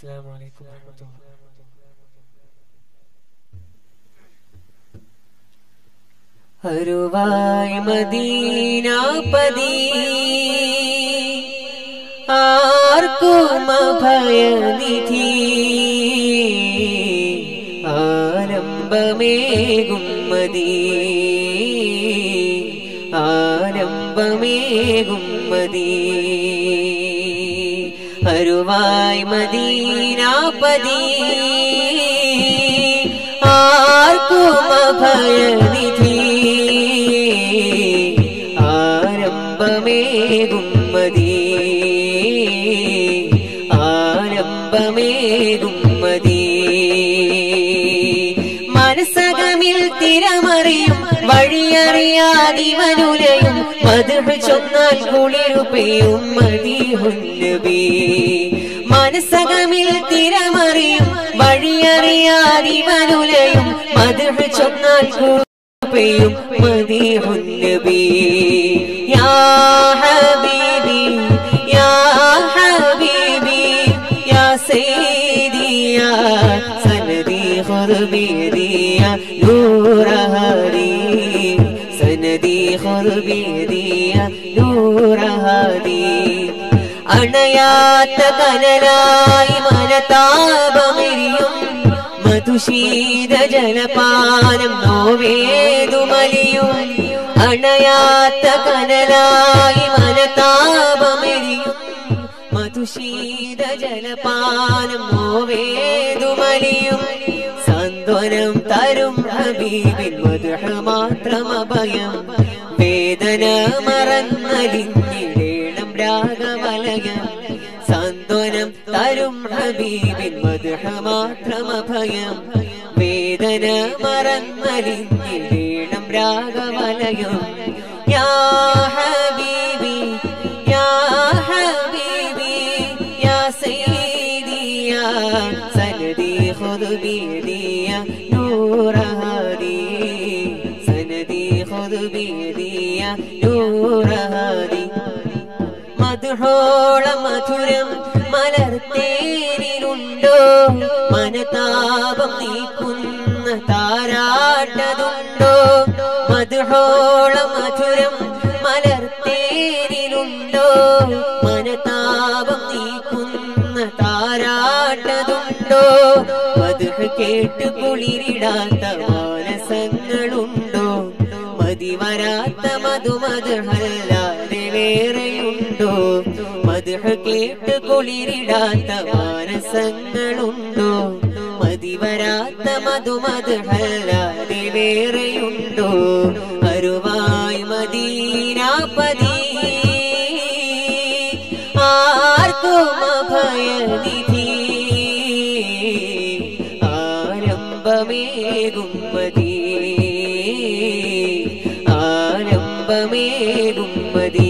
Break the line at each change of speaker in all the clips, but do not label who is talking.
السلام عليكم ورحمة الله
അരുവായി മദീനാപതി ആർക്കും അഭയനിധി ആരംഭമേകും മതി ആരംഭമേകും മതി അരുവായി മദീനാപതി ആർക്കും അഭയനിധി ആരംഭമേകും മതി ആരംഭമേകും മതി മനസ്സകമിൽ തിരമറിയും വഴിയറിയാതിവനുലയും മധുഹ് ചൊന്നാൽ കുളിരുപെയും മതിഹുല്ലബി മനസ്സകമിൽ തിരമറിയും വഴിയറിയാതിവനുലയും മധുഹ് ചൊന്നാൽ കുളിരുപെയും മതിഹുല്ലബി യാ ഹബീബി യാ ഹബീബി യാ സയ്യിദി യാ സനദി ഖുർബി യാ നൂറ ഹദി സനദി ഖുർബി യാ നൂറ ഹദി അണയാത്ത കനലായി മനതാപമെരിയും മധുശീത ജലപാനം നോവേതുമലിയും അണയാത്ത കനലായി മനതാപമെരിയും മധുശീത ജലപാനം നോവേതുമലിയും സാന്ത്വനം തരും ഹബീബിൻ മധുഹ മാത്രം അഭയം വേദന മറന്നലിഞ്ഞിടേണം രാഗവലയം സാന്ത്വനം തരും ഹബീബിൻ മധുഹ മാത്രം അഭയം വേദന മറന്നലിഞ്ഞിടേണം രാഗവലയം യാ ഹബീബി യാ ഹബീബി യാ സയ്യിദി യാ സനദി ഖുദ് ബിയദി യാ നൂറ ഹാദി സനദി ഖുദ് ബിയദി യാ നൂറ ഹാദി മധുഹോള മധുരം മലർത്തേനിലുണ്ടോ മനതാപം നീക്കുന്ന താരാട്ടതുണ്ടോ മധുഹോള മധുരം മലർത്തേനിലുണ്ടോ മനതാപം നീക്കുന്ന താരാട്ടതുണ്ടോ മധുഹ് കേട്ട് കുളിരിടാത്ത മാനസങ്ങളുണ്ടോ മതി വരാത്ത മധുമധുഹല്ലാതെ വേറെയുണ്ടോ മധുഹ കേട്ട് കുളിരിടാത്ത മാനസങ്ങളുണ്ടോ മതി വരാത്ത മധുമധുഹല്ലാതെ വേറെയുണ്ടോ അരുവായി മദീനാപതി ആർക്കും അഭയനിധി ആരംഭമേകും മതി ആരംഭമേകും മതി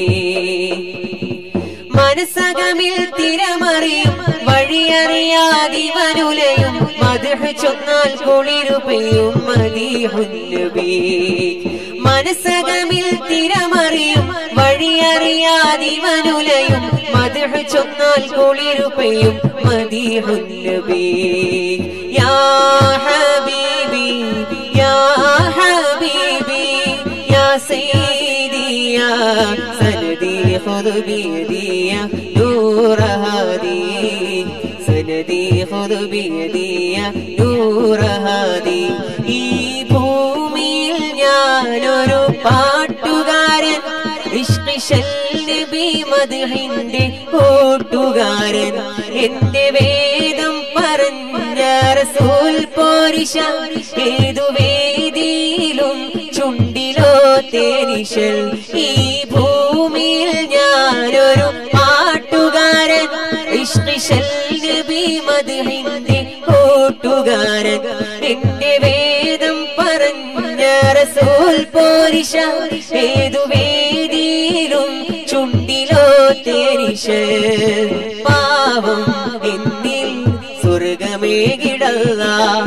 മനസ്സകമിൽ തിരമറിയും വഴിയറിയാതിവനുലയും മധുഹ ചൊന്നാൽ കുളിരുപെയും മതിഹുല്ലബി മനസ്സകമിൽ തിരമറിയും വഴിയറിയാതിവനുലയും മധുഹ ചൊന്നാൽ കുളിരുപെയും മതിഹുല്ലബി യാ ഹബീബി യാ ഹബീബി യാ സയ്യിദി യാ സനദി ഖുദ് ബിയദി യാ നൂറ ഹാദി സനദി ഖുദ് ബിയദി യാ നൂറ ഹാദി ഈ ഭൂമിയിൽ ഞാനൊരു പാട്ടുകാരൻ ഇഷ്കിഷൽ നബി മദ്ഹിന്റെ കൂട്ടുകാരൻ എന്റെ വേദം പറഞ്ഞ റസൂൽ പോരിശ ഏതു വേദിയിലും ചുണ്ടിലോ തേരിശൽ ഈ ഭൂമിയിൽ ഞാനൊരു പാട്ടുകാരൻ ഇഷ്കിഷൽ നബി മദ്ഹിന്റെ കൂട്ടുകാരൻ എന്റെ വേദം പറഞ്ഞ റസൂൽ പോരിശ ഏതു വേദിയിലും ചുണ്ടിലോ തേരിശ പാവം എന്നിൽ സ്വർഗമേകിടല്ല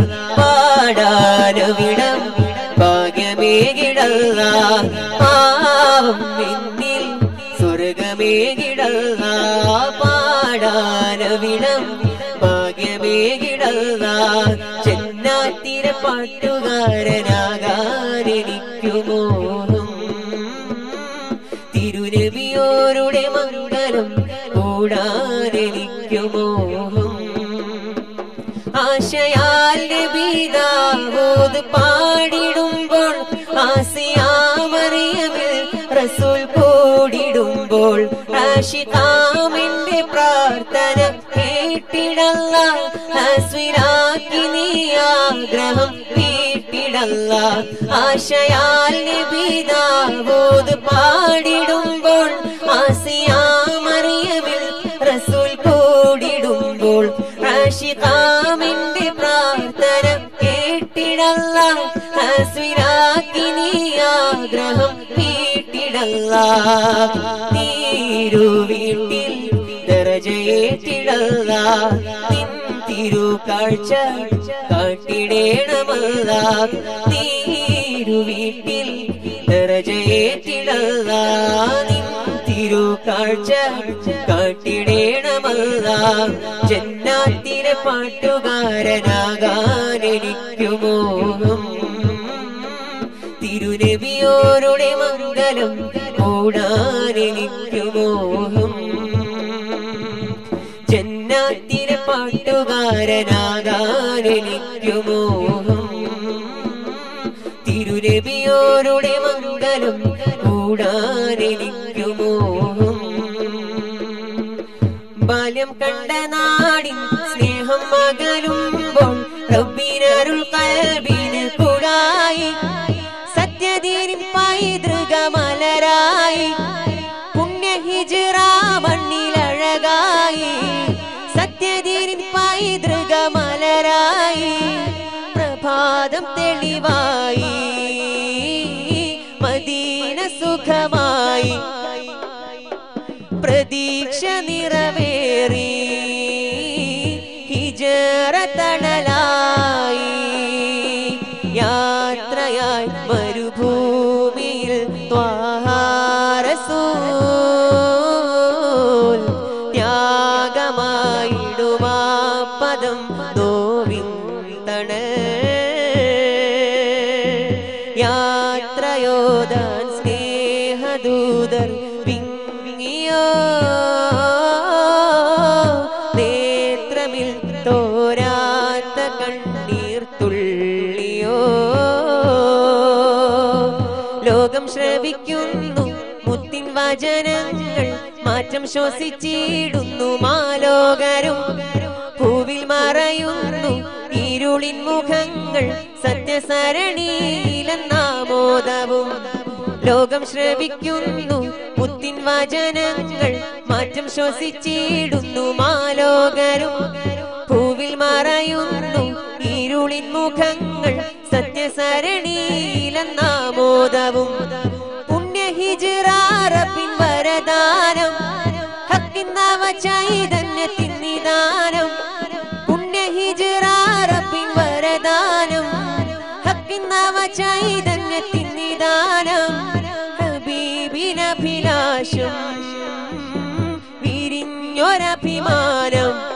പാടാനവിടം ഭാഗ്യമേകിടല്ല പാവം എന്നിൽ സ്വർഗമേകിടല്ല പാടാനവിടം ചെന്നാത്തിര പാട്ടുകാരനാകാൻ എനിക്കു മോഹം തിരുനബിയോരുടെ മംഗലം കൂടാൻ എനിക്കു മോഹം ആശയാൽ നബിദാവൂദ് പാടിടുമ്പോൾ ആസിയാമറിയമിൽ റസൂൽ കൂടിടുമ്പോൾ ആഷിഖാമിന്റെ പ്രാർത്ഥന കേട്ടിടല്ല ഹസ്വിനാക്കി നീ ആഗ്രഹം വീട്ടിടല്ല ആശയാൽ നബിദാവൂദ് പാടിടുമ്പോൾ ആസിയാമറിയമിൽ റസൂൽ കൂടിടുമ്പോൾ ആഷിഖാമിന്റെ പ്രാർത്ഥന കേട്ടിടല്ല ഹസ്വിനാക്കി നീ ആഗ്രഹം വീട്ടിടല്ല നീരുവീട്ടിൽ ദരജയേറ്റിടല്ല നിൻ തിരുക്കാഴ്ച കാട്ടിടേണമല്ല നീരുവീട്ടിൽ ദരജയേറ്റിടല്ല നിൻ തിരുക്കാഴ്ച കാട്ടിടേണമല്ല ജന്നാത്തിലെ പാട്ടുകാരനാകാൻ എനിക്കു മോഹം തിരുനബിയോരുടെ മംഗലം കൂടാൻ എനിക്കു മോഹം ജന്നാത്തിലെ പാട്ടുകാരനാകാൻ എനിക്കു മോഹം തിരുനബിയോരുടെ മംഗലം കൂടാൻ എനിക്കു മോഹം ബാല്യം കണ്ട നാടിൻ സ്നേഹം മകലുമ്പോൾ റബ്ബിനരുൾ കൽബിന് കൂടായി സത്യതീരിൻ പൈതൃകമലരായി പുണ്യ ഹിജ്റ മണ്ണിലഴകായി സത്യതീരിൻ പൈതൃകമലരായി പ്രഭാതം തെളിവായി മദീന സുഖമായി പ്രതീക്ഷ നിറവേറി ഹിജറ തണലായി യാത്രയായി മരുഭൂമിയിൽ ത്വാഹാരസൂൽ ത്യാഗമായിടുമാ പദം നോവിൻ തണൽ യാത്രയോദാൻ സ്നേഹദൂതർ വിങ്ങിയോ നേത്രമിൽ തോരാത്ത കണ്ണീർ തുള്ളിയോ ലോകം ശ്രവിക്കുന്നു മുത്തിൻ വചനങ്ങൾ മാറ്റം ശ്വസിച്ചിടുന്നു മാലോകരും പൂവിൽ മറയുന്നു ഇരുളിൻ മുഖങ്ങൾ സത്യസരണിയിലെന്നാമോദവും ലോകം ശ്രവിക്കുന്നു മുത്തിൻ വചനങ്ങൾ മാറ്റം ശ്വസിച്ചിടുന്നു മാലോകരും പൂവിൽ മറയുന്നു ഇരുളിൻ മുഖങ്ങൾ സത്യസരണിയിലെന്നാമോദവും പുണ്യ ഹിജിറാറപ്പിൻ വരദാനം ഹക്കിന്നവ ചൈതന്യത്തിൻ നിദാനം പുണ്യ ഹിജിറാറപ്പിൻ വരദാനം ഹക്കിന്നവ ചൈതന്യത്തിൻ നിദാനം ഹബീബിനഭിലാഷം വിരിഞ്ഞൊരഭിമാനം